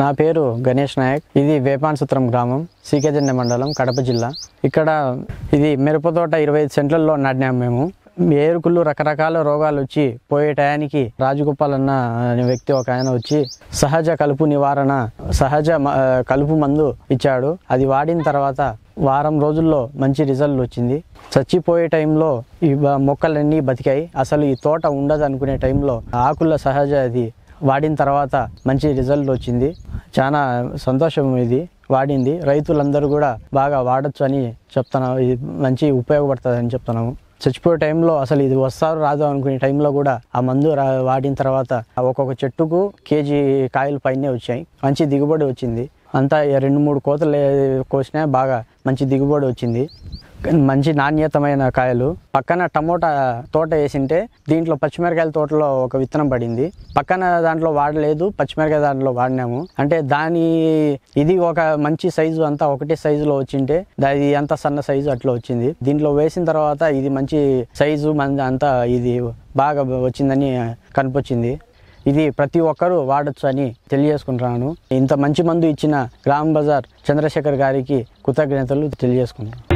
నా పేరు గణేష్ నాయక్ ఇది వేపాన్సుత్రం గ్రామం సీకేజెండ మండలం కడప జిల్లా ఇక్కడ ఇది మిరప తోట ఇరవై ఐదు సెంట్లలో నాటినాము మేము ఏరుకుళ్ళు రకరకాల రోగాలు వచ్చి పోయే టయానికి రాజగోపాల్ అన్న అనే వ్యక్తి ఒక ఆయన వచ్చి సహజ కలుపు నివారణ సహజ మ- ఆ, కలుపు మందు ఇచ్చాడు అది వాడిన తర్వాత వారం రోజుల్లో మంచి రిజల్ట్ వచ్చింది చచ్చిపోయే టైంలో ఈ బ- మొక్కలన్నీ బతికాయి అసలు ఈ తోట ఉండదు అనుకునే టైంలో ఆకుల సహజ అది వాడిన తర్వాత మంచి రిజల్ట్ వచ్చింది చాలా సంతోషం ఇది వాడింది రైతులందరూ కూడా బాగా వాడచ్చు అని చెప్తున్నాము ఇది మంచి ఉపయోగపడుతుంది అని చెప్తున్నాము చచ్చిపోయే టైంలో అసలు ఇది వస్తారు రాదు అనుకునే టైంలో కూడా ఆ మందు రా వాడిన తర్వాత ఒక్కొక్క చెట్టుకు కేజీ కాయలు పైనే వచ్చాయి మంచి దిగుబడి వచ్చింది అంతా ఈ రెండు మూడు కోతలు ఏ- కోసినా బాగా మంచి దిగుబడి వచ్చింది మంచి నాణ్యతమైన కాయలు పక్కన టమోటా తోట వేసింటే దీంట్లో పచ్చిమిరకాయల తోటలో ఒక విత్తనం పడింది పక్కన దాంట్లో వాడలేదు పచ్చిమిరకాయ దాంట్లో వాడినాము అంటే దాని ఇది ఒక మంచి సైజు అంతా ఒకటే సైజులో వచ్చింటే దా- ఇది అంత సన్న సైజు అట్లా వచ్చింది దీంట్లో వేసిన తర్వాత ఇది మంచి సైజు మంది అంతా ఇది బాగా వచ్చిందని కనిపించింది ఇది ప్రతి ఒక్కరూ వాడచ్చు అని తెలియజేసుకుంటున్నాను ఇంత మంచి మందు ఇచ్చిన గ్రామ్ బజార్ చంద్రశేఖర్ గారికి కృతజ్ఞతలు తెలియజేసుకుంటున్నాను